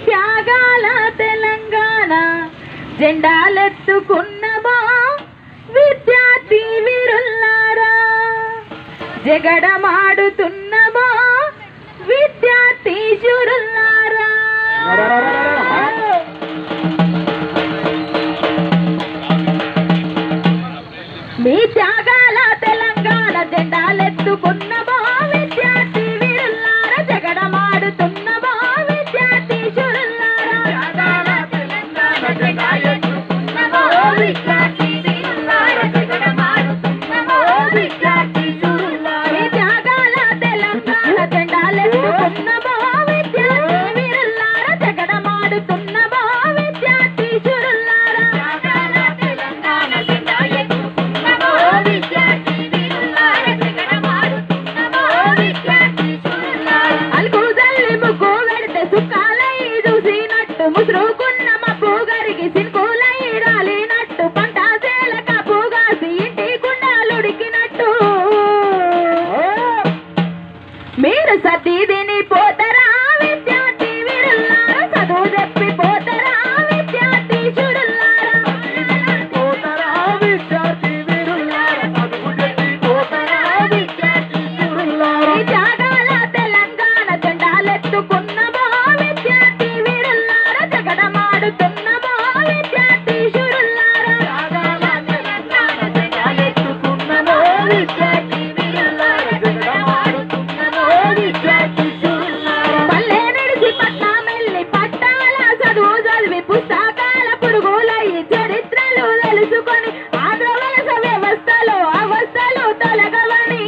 త్యాగాల తెలంగాణ జెండాలెత్తుకున్నమా విద్యార్థి వీరుల్లారా జగడమాడుతున్నమా విద్యార్థి శురుల్లారా మీ త్యాగాల తెలంగాణ జెండాలెత్తుకున్నమో విద్యార్థి వీరుల్లార జగడమాడుతున్నమో విద్యార్థి శురుల్లారా త్యాగాల తెలంగాణ జెండాలెత్తుకున్నమో విద్యార్థి వీరుల్లార జగడమాడుతున్నమో విద్యార్థి శురుల్లారా మీ త్యాగాల తెలంగాణ జెండాలెత్తుకున్నమో విద్యార్థి వీరుల్లార జగడమాడుతున్నమో విద్యార్థి శురుల్లారా త్యాగాల తెలంగాణ జెండాలెత్తుకున్నమో విద్యార్థి వీరుల్లార జగడమాడుతున్నమో విద్యార్థి శురుల్లారా అలుగు జల్లి ముగ్గు పెడితే సుఖాలై చూసినట్టు ముసురుకున్న మా పూగరికి సినుకులై రాలినట్టు పంట సేలక పూగాసి ఇంటి కుండాలుడికినట్టు మీరు సతీదిని పోతారా విద్యార్థి వీరుల్లారా చదువు చెప్పి పోతారా విద్యార్థి చూడుల్లారా పోతరా విద్యార్థి వీరులారా చదువు చెప్పి పోతరా విద్యార్థి వీరులారా ఈ త్యాగాల తెలంగాణ జెండాలెత్తుకున్నమో విద్యార్థి వీరుల్లారా జగడమాడుతున్నమో విద్యార్థి శురుల్లారా త్యాగాల తెలంగాణ జెండాలెత్తుకున్నమో విద్యార్థి వీరులారా జగడమాడుతున్నమో విద్యార్థి వీరులారా పల్లె నడిచి పట్నం వెళ్ళి పట్టాల చదువు చదివి పుస్తకాల పురుగులయ్యి చరిత్రలు తెలుసుకొని ఆంధ్ర వలస వ్యవస్థలో అవస్థలు తొలగవని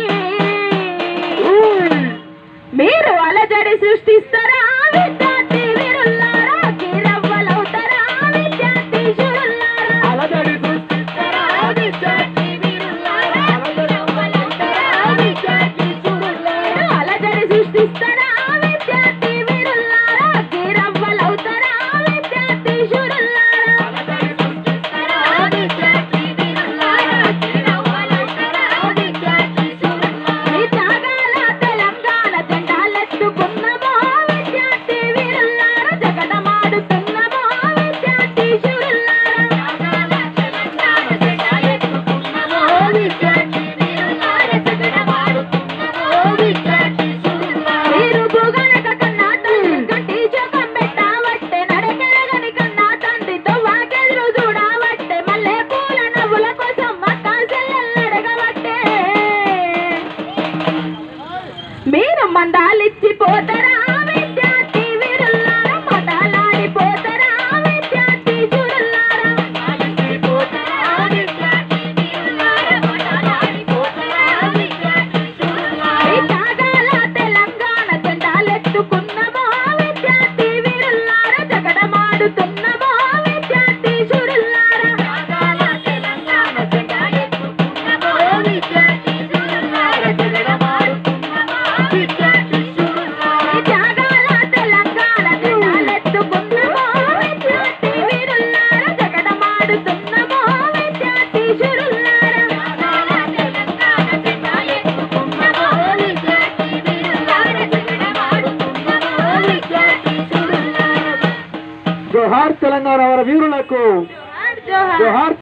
మీరు అలజడి సృష్టిస్తారా విద్యార్థి వీరుల్లారా కిరవ్వలవుతారా విద్యార్థి శురుల్లారా అలజడి సృష్టిస్తారా విద్యార్థి వీరులారా అలజడవ్వలవుతారా విద్యార్థి వీరులారా అలజడి సృష్టిస్తారా విద్యార్థి వీరుల్లారా కిరవ్వలవుతారా విద్యార్థి శురుల్లారా అలజడి సృష్టిస్తారా విద్యార్థి వీరులారా అలజడవ్వలవుతారా విద్యార్థి వీరులారా ఈ త్యాగాల తెలంగాణ జెండాలెత్తుకున్నమో విద్యార్థి వీరుల్లారా జగడమాడుతున్నమో విద్యార్థి శురుల్లారా త్యాగాల తెలంగాణ జెండాలెత్తుకున్నమో విద్యార్థి వీరులారా జగడమాడుతున్నమో విద్యార్థి వీరులారా మీరు భూగనక కన్నా తండ్రి కంటి చోకం పెట్టావట్టే నడకెరగని కన్నా తండ్రితో వాకెదురు చూడవట్టే మల్లె పూల నవ్వుల కోసం అక్క చెల్లెల్లడగవట్టే మీరు మందాలిచ్చి పోతారా విద్యార్థి వీరుల్లారా మదాలాడిపోతారా విద్యార్థి చూరుల్లారా పోతరా విద్యార్థి వీరులారా మటలాడిపోతరా విద్యార్థి వీరులారా ఈ త్యాగాల తెలంగాణ జెండాలెత్తుకున్నమో విద్యార్థి వీరుల్లారా జగడమాడుతున్నమో విద్యార్థి చూరుల్లారా త్యాగాల తెలంగాణ జెండాలెత్తుకున్నమో విద్యార్థి వీరులారా జగడమాడుతున్నమో విద్యార్థి వీరులారా ఈ త్యాగాల తెలంగాణ జెండాలెత్తుకున్నమో విద్యార్థి వీరుల్లారా జగడమాడుతున్నమో విద్యార్థి చూరుల్లారా త్యాగాల తెలంగాణ జెండాలెత్తుకున్నమో విద్యార్థి వీరులారా జగడమాడుతున్నమో విద్యార్థి వీరులారా జోహార్ తెలంగాణ వారి వీరులకు జోహార్ జోహార్